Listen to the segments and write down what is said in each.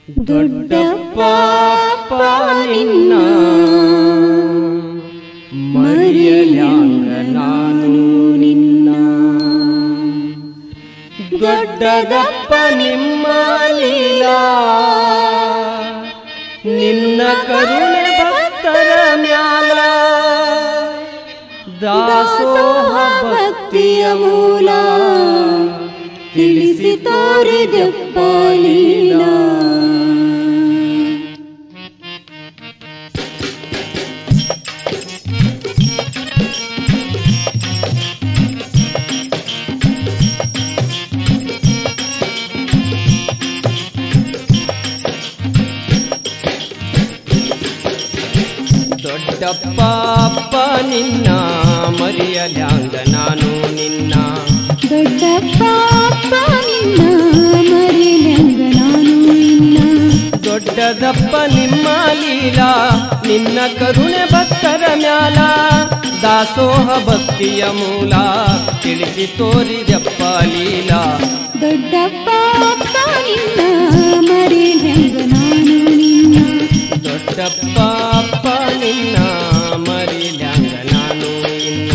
ದೊಡ್ಡಪ್ಪ ಅಪ್ಪ ನಿನ್ನ ಮರೆಯಲ್ಯಾಂಗ ನಾನು ನಿನ್ನ ದೊಡ್ಡದಪ್ಪ ನಿಮ್ಮ ಲೀಲಾ ನಿನ್ನ ಕರುಣೆ ಭಕ್ತರ ಮ್ಯಾಲ ದಾಸೋಹ ಭಕ್ತಿಯ ಮೂಲ ತಿಳಿಸಿ ತೋರಿದೆಪ್ಪ ಲೀಲಾ ದೊಡ್ಡಪ್ಪ ಅಪ್ಪ ನಿನ್ನ ಮರೆಯಲ್ಯಾಂಗ ನಾನು ನಿನ್ನ ದೊಡ್ಡಪ್ಪ ಅಪ್ಪ ನಿನ್ನ ಮರಿಲಂಗ ನಾನು ನಿನ್ನ ದೊಡ್ಡದಪ್ಪ ನಿಮ್ಮ ಲೀಲಾ ನಿನ್ನ ಕರುಣೆ ಭಕ್ತರ ಮ್ಯಾಲ ದಾಸೋಹ ಭಕ್ತಿಯ ಮೂಲ ತಿಳಿಸಿ ತೋರಿದಪ್ಪ ಲೀಲಾ ದೊಡ್ಡಪ್ಪ ಅಪ್ಪ ನಿನ್ನ ಮರಿಲಂಗ ನಾನು ನಿನ್ನ ದೊಡ್ಡಪ್ಪ ಅಪ್ಪ ನಿನ್ನ ಮರಿಲ್ಯಾಂಗ ನಾನು ಇನ್ನ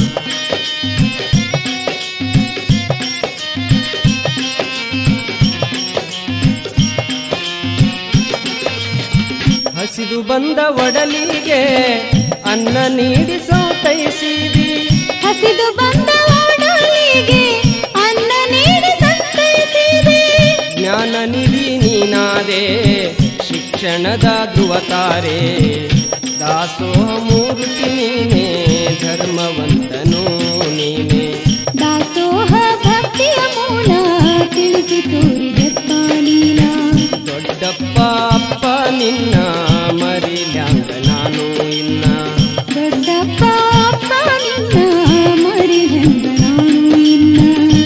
ಹಸಿದು ಬಂದ ಒಡಲಿಗೆ ಅನ್ನ ನೀಡಿ ಸೌತೈಸಿದಿ ಹಸಿದು ಬಂದ ಓಡಲಿಗೆ ಅನ್ನ ನೀಡಿ ಸಂತೈಸಿದೆ ಜ್ಞಾನ ನಿಧಿ ನೀನಾದೆ ಶಿಕ್ಷಣದ ಧ್ರುವತಾರೆ ದಾಸೋಹ ಮೂರ್ತಿ ನೀನೇ ಧರ್ಮವಂತನು ನೀನೇ ದಾಸೋಹ ಭಕ್ತಿಯ ಮೂಲ ತಿಳಿಸಿ ತೋರಿದೆಪ್ಪ ಲೀಲಾ ದೊಡ್ಡಪ್ಪ ಅಪ್ಪ ನಿನ್ನ ಮರಿಲ್ಯಾಂಗ ನಾನು ಇನ್ನ ದೊಡ್ಡಪ್ಪ ಅಪ್ಪ ನಿನ್ನ ಮರಿಲಂಗ ನಾನು ನಿನ್ನ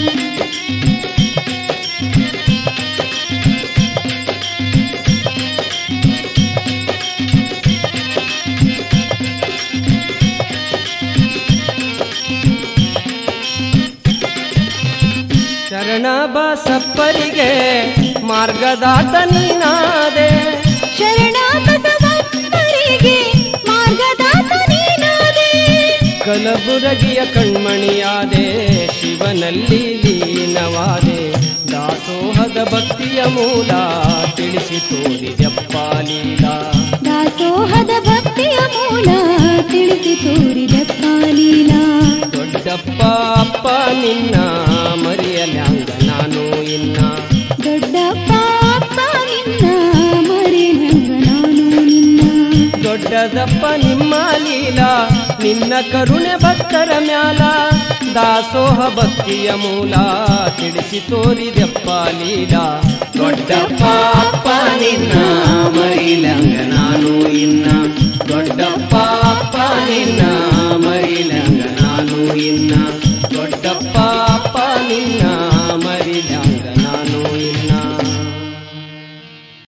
ಶರಣ ಬಸಪ್ಪರಿಗೆ ಮಾರ್ಗದಾತ ನೀನಾದೆ ಶರಣ ಬಸವಪ್ಪರಿಗೆ ಮಾರ್ಗದಾತ ನೀನಾದೆ ಕಲಬುರಗಿಯ ಕಣ್ಮಣಿಯಾದೆ ಶಿವನಲ್ಲಿ ಲೀನವಾದೆ ದಾಸೋಹದ ಭಕ್ತಿಯ ಮೂಲ ತಿಳಿಸಿ ತೋರಿದಪ್ಪ ಲೀಲಾ ದಾಸೋಹದ ಭಕ್ತಿಯ ಮೂಲ ತಿಳಿಸಿ ತೋರಿದಪ್ಪ ಲೀಲಾ ದೊಡ್ಡಪ್ಪ ಅಪ್ಪ ನಿನ್ನ ಮರೆಯಲ್ಯಾಂಗ ನಾನು ಇನ್ನ ದೊಡ್ಡಪ್ಪ ಅಪ್ಪ ನಿನ್ನ ಮರಿಲಂಗ ನಾನು ನಿನ್ನ ದೊಡ್ಡದಪ್ಪ ನಿಮ್ಮ ಲೀಲಾ ನಿನ್ನ ಕರುಣೆ ಭಕ್ತರ ಮ್ಯಾಲ ದಾಸೋಹ ಭಕ್ತಿಯ ಮೂಲ ತಿಳಿಸಿ ತೋರಿದಪ್ಪ ಲೀಲಾ ದೊಡ್ಡಪ್ಪ ಅಪ್ಪ ನಿನ್ನ ಮರಿಲಂಗ ನಾನು ಇನ್ನ ದೊಡ್ಡಪ್ಪ ಅಪ್ಪ ನಿನ್ನ ಮರಿಲಂಗ ನಾನು ಇನ್ನ ದೊಡ್ಡಪ್ಪ